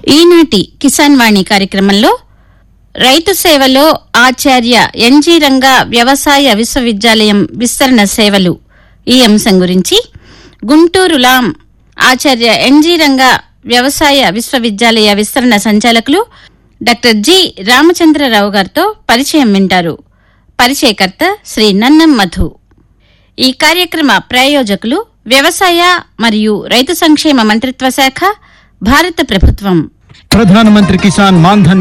ఈనాటి కిసాన్ వాణి కార్యక్రమంలో రైతు సేవలో ఆచార్య ఎన్జీ రంగా వ్యవసాయ విశ్వవిద్యాలయం విస్తరణ సేవలు ఈ అంశం గురించి గుంటూరు లాం ఆచార్య ఎన్జీ రంగా వ్యవసాయ విశ్వవిద్యాలయ విస్తరణ సంచాలకులు డాక్టర్ జి రామచంద్రరావు గారితో పరిచయం వింటారు పరిచయకర్త శ్రీ నన్నం మధు ఈ కార్యక్రమ ప్రాయోజకులు వ్యవసాయ మరియు రైతు సంక్షేమ మంత్రిత్వ శాఖ భారత ప్రభుత్వం ప్రధానమంత్రి కిసాన్ మాన్ధన్